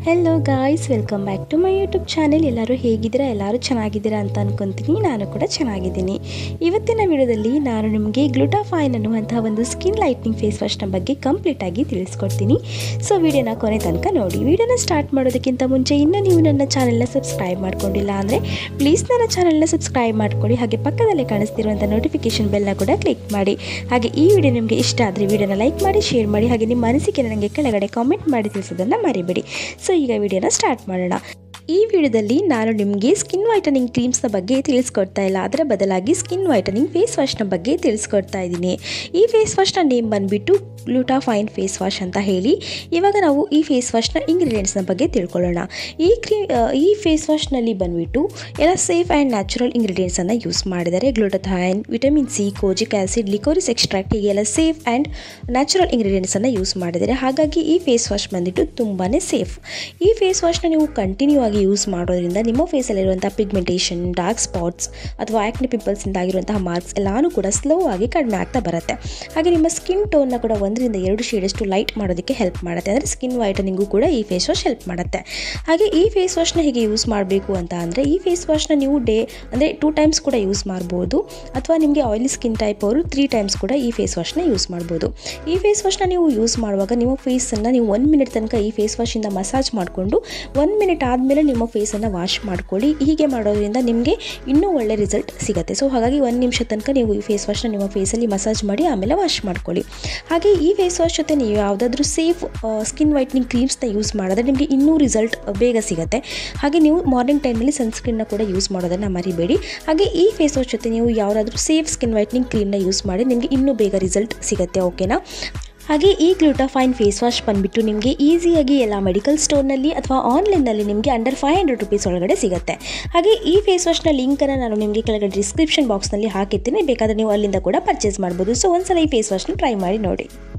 hello guys welcome back to my YouTube channel ಎಲ್ಲರೂ ಹೇಗಿದ್ದೀರಾ ಎಲ್ಲರೂ ಚೆನ್ನಾಗಿದ್ದೀರಾ ಅಂತ ಅನ್ಕೊತೀನಿ ನಾನು ಕೂಡ ಚೆನ್ನಾಗಿದ್ದೀನಿ ಇವತ್ತಿನ ವಿಡಿಯೋದಲ್ಲಿ ನಾನು ನಿಮಗೆ ಗ್ಲುಟಾಫೈನ್ ಅನ್ನುವಂತಹ ಒಂದು ಸ್ಕಿನ್ ಲೈಟ್ನಿಂಗ್ ಫೇಸ್ ವಾಶ್ನ ಬಗ್ಗೆ ಕಂಪ್ಲೀಟಾಗಿ ತಿಳಿಸ್ಕೊಡ್ತೀನಿ ಸೊ ವಿಡಿಯೋನ ಕೊನೆ ತನಕ ನೋಡಿ ವಿಡಿಯೋನ ಸ್ಟಾರ್ಟ್ ಮಾಡೋದಕ್ಕಿಂತ ಮುಂಚೆ ಇನ್ನೂ ನೀವು ನನ್ನ ಚಾನೆಲ್ನ ಸಬ್ಸ್ಕ್ರೈಬ್ ಮಾಡ್ಕೊಂಡಿಲ್ಲ ಅಂದರೆ ಪ್ಲೀಸ್ ನನ್ನ ಚಾನೆಲ್ನ ಸಬ್ಸ್ಕ್ರೈಬ್ ಮಾಡ್ಕೊಳ್ಳಿ ಹಾಗೆ ಪಕ್ಕದಲ್ಲೇ ಕಾಣಿಸ್ತಿರುವಂಥ ನೋಟಿಫಿಕೇಶನ್ ಬೆಲ್ನ ಕೂಡ ಕ್ಲಿಕ್ ಮಾಡಿ ಹಾಗೆ ಈ ವಿಡಿಯೋ ನಿಮಗೆ ಇಷ್ಟ ಆದರೆ ವಿಡಿಯೋನ ಲೈಕ್ ಮಾಡಿ ಶೇರ್ ಮಾಡಿ ಹಾಗೆ ನಿಮ್ಮ ಅನಿಸಿಕೆ ನನಗೆ ಕೆಳಗಡೆ ಕಾಮೆಂಟ್ ಮಾಡಿ ತಿಳಿಸೋದನ್ನು ಮರಿಬೇಡಿ ಸೊ ಈಗ ವಿಡಿಯೋನ ಸ್ಟಾರ್ಟ್ ಮಾಡೋಣ ಈ ವಿಡಿಯೋದಲ್ಲಿ ನಾನು ನಿಮಗೆ ಸ್ಕಿನ್ ವೈಟನಿಂಗ್ ಕ್ರೀಮ್ಸ್ನ ಬಗ್ಗೆ ತಿಳಿಸ್ಕೊಡ್ತಾ ಇಲ್ಲ ಅದರ ಬದಲಾಗಿ ಸ್ಕಿನ್ ವೈಟನಿಂಗ್ ಫೇಸ್ ವಾಶ್ನ ಬಗ್ಗೆ ತಿಳಿಸ್ಕೊಡ್ತಾ ಇದ್ದೀನಿ ಈ ಫೇಸ್ ವಾಶ್ನ ನೇಮ್ ಬಂದುಬಿಟ್ಟು ಗ್ಲೂಟಾಫೈನ್ ಫೇಸ್ ವಾಶ್ ಅಂತ ಹೇಳಿ ಇವಾಗ ನಾವು ಈ ಫೇಸ್ ವಾಶ್ನ ಇಂಗ್ರೀಡಿಯೆಂಟ್ಸ್ನ ಬಗ್ಗೆ ತಿಳ್ಕೊಳ್ಳೋಣ ಈ ಕ್ರೀ ಈ ಫೇಸ್ ವಾಶ್ನಲ್ಲಿ ಬಂದುಬಿಟ್ಟು ಎಲ್ಲ ಸೇಫ್ ಆ್ಯಂಡ್ ನ್ಯಾಚುರಲ್ ಇಂಗ್ರೀಡಿಯೆಂಟ್ಸನ್ನು ಯೂಸ್ ಮಾಡಿದ್ದಾರೆ glutathione vitamin C kojic acid liquorice extract ಹೀಗೆಲ್ಲ ಸೇಫ್ ಆ್ಯಂಡ್ ನ್ಯಾಚುರಲ್ ಇಂಗ್ರೀಡಿಯೆಂಟ್ಸನ್ನು ಯೂಸ್ ಮಾಡಿದ್ದಾರೆ ಹಾಗಾಗಿ ಈ ಫೇಸ್ ವಾಶ್ ಬಂದುಬಿಟ್ಟು ತುಂಬಾ ಸೇಫ್ ಈ ಫೇಸ್ ವಾಶ್ನ ನೀವು ಕಂಟಿನ್ಯೂ ಆಗಿ ಯೂಸ್ ಮಾಡೋದ್ರಿಂದ ನಿಮ್ಮ ಫೇಸಲ್ಲಿರುವಂಥ ಪಿಗ್ಮೆಂಟೇಷನ್ ಡಾರ್ಕ್ ಸ್ಪಾಟ್ಸ್ ಅಥವಾ ಆ್ಯಕ್ನಿ ಪಿಂಪಲ್ಸಿಂದ ಆಗಿರುವಂತಹ ಮಾರ್ಕ್ಸ್ ಎಲ್ಲಾನು ಕೂಡ ಸ್ಲೋ ಆಗಿ ಕಡಿಮೆ ಆಗ್ತಾ ಬರುತ್ತೆ ಹಾಗೆ ನಿಮ್ಮ ಸ್ಕಿನ್ ಟೋನ್ನ ಕೂಡ ಒಂದರಿಂದ ಎರಡು ಶೇಡಷ್ಟು ಲೈಟ್ ಮಾಡೋದಕ್ಕೆ ಹೆಲ್ಪ್ ಮಾಡುತ್ತೆ ಅಂದರೆ ಸ್ಕಿನ್ ವೈಟನಿಂಗು ಕೂಡ ಈ ಫೇಸ್ ವಾಶ್ ಹೆಲ್ಪ್ ಮಾಡುತ್ತೆ ಹಾಗೆ ಈ ಫೇಸ್ ವಾಶ್ನ ಹೇಗೆ ಯೂಸ್ ಮಾಡಬೇಕು ಅಂತ ಅಂದರೆ ಈ ಫೇಸ್ ವಾಶ್ನ ನೀವು ಡೇ ಅಂದರೆ ಟೂ ಟೈಮ್ಸ್ ಕೂಡ ಯೂಸ್ ಮಾಡ್ಬೋದು ಅಥವಾ ನಿಮಗೆ ಆಯಿಲಿ ಸ್ಕಿನ್ ಟೈಪ್ ಅವರು ತ್ರೀ ಟೈಮ್ಸ್ ಕೂಡ ಈ ಫೇಸ್ ವಾಶ್ನ ಯೂಸ್ ಮಾಡ್ಬೋದು ಈ ಫೇಸ್ ವಾಶ್ನ ನೀವು ಯೂಸ್ ಮಾಡುವಾಗ ನಿಮ್ಮ ಫೇಸನ್ನು ನೀವು ಒನ್ ಮಿನಿಟ್ ತನಕ ಈ ಫೇಸ್ ವಾಶಿಂದ ಮಸಾಜ್ ಮಾಡಿಕೊಂಡು ಒನ್ ಮಿನಿಟ್ ಆದಮೇಲೆ ನಿಮ್ಮ ಫೇಸನ್ನು ವಾಶ್ ಮಾಡ್ಕೊಳ್ಳಿ ಹೀಗೆ ಮಾಡೋದ್ರಿಂದ ನಿಮಗೆ ಇನ್ನೂ ಒಳ್ಳೆ ರಿಸಲ್ಟ್ ಸಿಗುತ್ತೆ ಸೊ ಹಾಗಾಗಿ ಒಂದು ನಿಮಿಷ ತನಕ ನೀವು ಈ ಫೇಸ್ ವಾಶ್ನ ನಿಮ್ಮ ಫೇಸಲ್ಲಿ ಮಸಾಜ್ ಮಾಡಿ ಆಮೇಲೆ ವಾಶ್ ಮಾಡ್ಕೊಳ್ಳಿ ಹಾಗೆ ಈ ಫೇಸ್ ವಾಶ್ ಜೊತೆ ನೀವು ಯಾವುದಾದ್ರೂ ಸೇಫ್ ಸ್ಕಿನ್ ವೈಟ್ನಿಂಗ್ ಕ್ರೀಮ್ಸ್ನ ಯೂಸ್ ಮಾಡಿದ್ರೆ ನಿಮಗೆ ಇನ್ನೂ ರಿಸಲ್ಟ್ ಬೇಗ ಸಿಗುತ್ತೆ ಹಾಗೆ ನೀವು ಮಾರ್ನಿಂಗ್ ಟೈಮಲ್ಲಿ ಸನ್ಸ್ಕ್ರೀನ್ನ ಕೂಡ ಯೂಸ್ ಮಾಡೋದನ್ನು ಮರಿಬೇಡಿ ಹಾಗೆ ಈ ಫೇಸ್ ವಾಶ್ ಜೊತೆ ನೀವು ಯಾವುದಾದ್ರೂ ಸೇಫ್ ಸ್ಕಿನ್ ವೈಟ್ನಿಂಗ್ ಕ್ರೀಮ್ನ ಯೂಸ್ ಮಾಡಿ ನಿಮಗೆ ಇನ್ನೂ ಬೇಗ ರಿಸಲ್ಟ್ ಸಿಗುತ್ತೆ ಓಕೆನಾ ಹಾಗೆ ಈ ಗ್ಲೂಟಾಫೈನ್ ಫೇಸ್ ವಾಶ್ ಬಂದುಬಿಟ್ಟು ನಿಮಗೆ ಈಸಿಯಾಗಿ ಎಲ್ಲ ಮೆಡಿಕಲ್ ಸ್ಟೋರ್ನಲ್ಲಿ ಅಥವಾ ಆನ್ಲೈನಲ್ಲಿ ನಿಮಗೆ ಅಂಡರ್ ಫೈವ್ ಹಂಡ್ರೆಡ್ ರುಪೀಸ್ ಒಳಗಡೆ ಸಿಗುತ್ತೆ ಹಾಗೆ ಈ ಫೇಸ್ ವಾಶ್ನ ಲಿಂಕನ್ನು ನಾನು ನಿಮಗೆ ಕೆಳಗಡೆ ಡಿಸ್ಕ್ರಿಪ್ಷನ್ ಬಾಕ್ಸ್ನಲ್ಲಿ ಹಾಕಿರ್ತೀನಿ ಬೇಕಾದರೆ ನೀವು ಅಲ್ಲಿಂದ ಕೂಡ ಪರ್ಚೇಸ್ ಮಾಡ್ಬೋದು ಸೊ ಒಂದ್ಸಲ ಈ ಫೇಸ್ ವಾಶ್ನ ಟ್ರೈ ಮಾಡಿ ನೋಡಿ